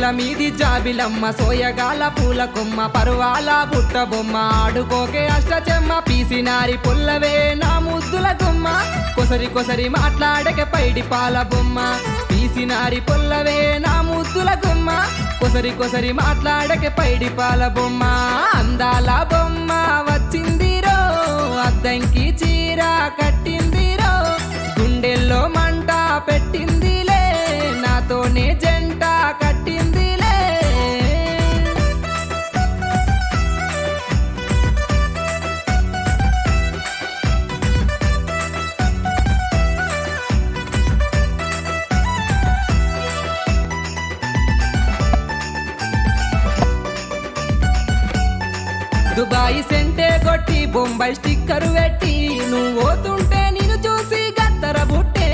మీది జాబిలమ్మ సోయగాల పూల కొమ్మ పరువాల బుట్ట బొమ్మ ఆడుకోకే అష్టచెమ్మ పీసినారి పుల్లవే నా ముద్దుల గుమ్మ కొసరి కొసరి మాట్లాడకే పైడి పాల బొమ్మ పీసినారి పుల్లవే నా ముద్దుల గుమ్మ కొసరి కొసరి మాట్లాడకే పైడి పాల బొమ్మ అందాల బొమ్మ వచ్చిందిరో అద్దంకి చీర కట్టిందిరో గుండెల్లో మంట పెట్టిందిలే నాతోనే జంట కట్టిందిలే దుబాయ్ సెంటే కొట్టి బొంబాయి స్టిక్కర్ పెట్టి నువ్వు పోతుంటే నేను చూసి గత్తర బుట్టే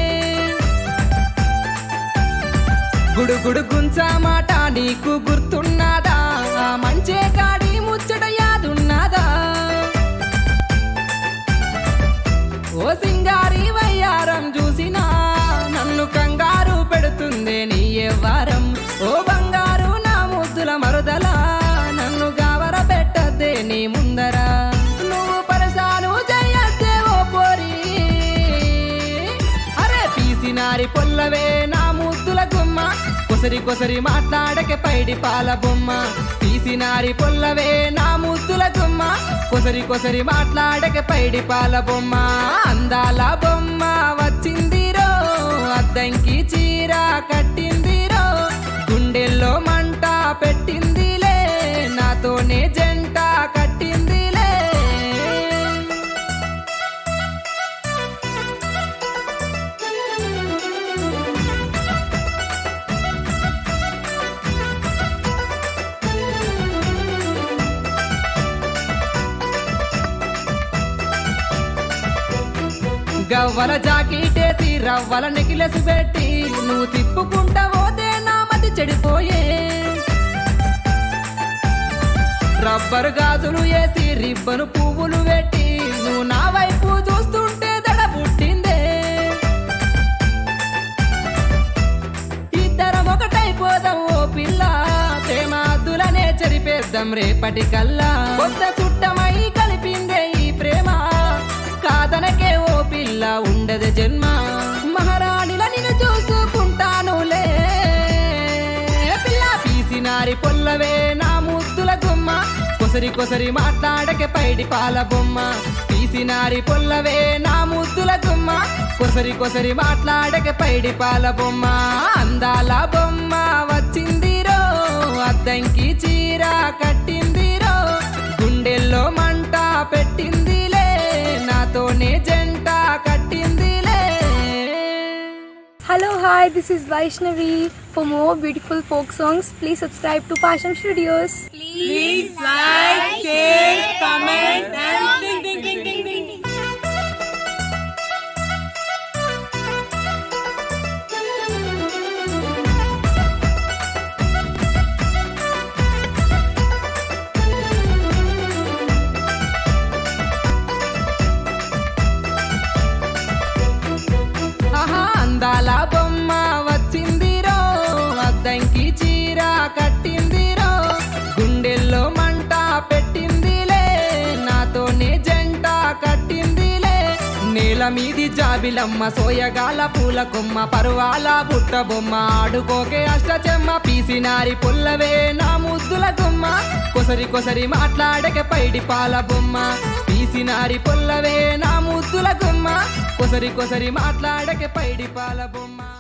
గుడుగుడు గుంచా మాట నీకు గుర్తున్నదా ఆ మంచే కాడి ముచ్చట యాదున్నదా ఓ సింగారి వయ్యారం చూసినా నన్ను కంగారు పెడుతుందే నీ వారం ఓ బంగారు నా ముద్దుల మరుదల నన్ను గావర పెట్టద్దే నీ ముందర నువ్వు పరసాను చేయద్దే ఓ పోరి అరే పీసినారి పొల్లవే నా ముద్దుల గుమ్మ కొసరి కొసరి మాట్లాడకే పైడి పాల బొమ్మ పీసినారి పొల్లవే నా ముద్దుల గుమ్మ కొసరి కొసరి మాట్లాడకే పైడి పాల బొమ్మ అందాల బొమ్మ వచ్చిందిరో అద్దంకి చీర కట్టిందిరో గుండెల్లో మంట పెట్టిందిలే నాతోనే జంట కట్టిందిలే గవ్వల జాకెటేసి రవ్వల నెకిలెస్ పెట్టి నువ్వు తిప్పుకుంటా పోతే నా మతి చెడిపోయే రబ్బరు గాజులు వేసి రిబ్బను పువ్వులు పెట్టి నువ్వు నా వైపు చూస్తుంటే దడ పుట్టిందే ఇద్దరం ఒకటైపోదాం ఓ పిల్ల ప్రేమ అద్దులనే చెరిపేద్దాం రేపటి కల్లా కొత్త చుట్టమై కలిపిందే ఈ ప్రేమ కాదనకే ఓ పిల్ల ఉండదు జన్మ మహారాణిల నిన్ను చూసుకుంటానులే పిల్ల పీసినారి పొల్లవే నా ముద్దుల గుమ్మ కొసరి కొసరి మాట్లాడకే పైడి పాల బొమ్మ పీసినారి పొల్లవే నా ముద్దుల గుమ్మ కొసరి కొసరి మాట్లాడకే పైడి పాల బొమ్మ అందాల బొమ్మ వచ్చిందిరో అద్దంకి చీర కట్టిందిరో గుండెల్లో మంట పెట్టిందిలే నాతోనే జంట కట్టిందిలే Hello, hi, this is Vaishnavi. For more beautiful folk songs, please subscribe to Passion Studios. Please like, share, comment and ding ding ding ding ding. ఆహా అందాల బొమ్మ వచ్చిందిరో అద్దంకి చీర కట్టిందిరో గుండెల్లో మంట పెట్టిందిలే నాతోనే జంట కట్టిందిలే నేల మీది జాబిలమ్మ సోయగాల పూల కొమ్మ పరువాల బుట్ట బొమ్మ ఆడుకోకే అష్టచెమ్మ పీసినారి పుల్లవే నా ముద్దుల గుమ్మ కొసరి కొసరి మాట్లాడకే పైడి పాల బొమ్మ పీసినారి పుల్లవే నా ముద్దుల గుమ్మ కొసరి కొసరి మాట్లాడకే పైడి పాల బొమ్మ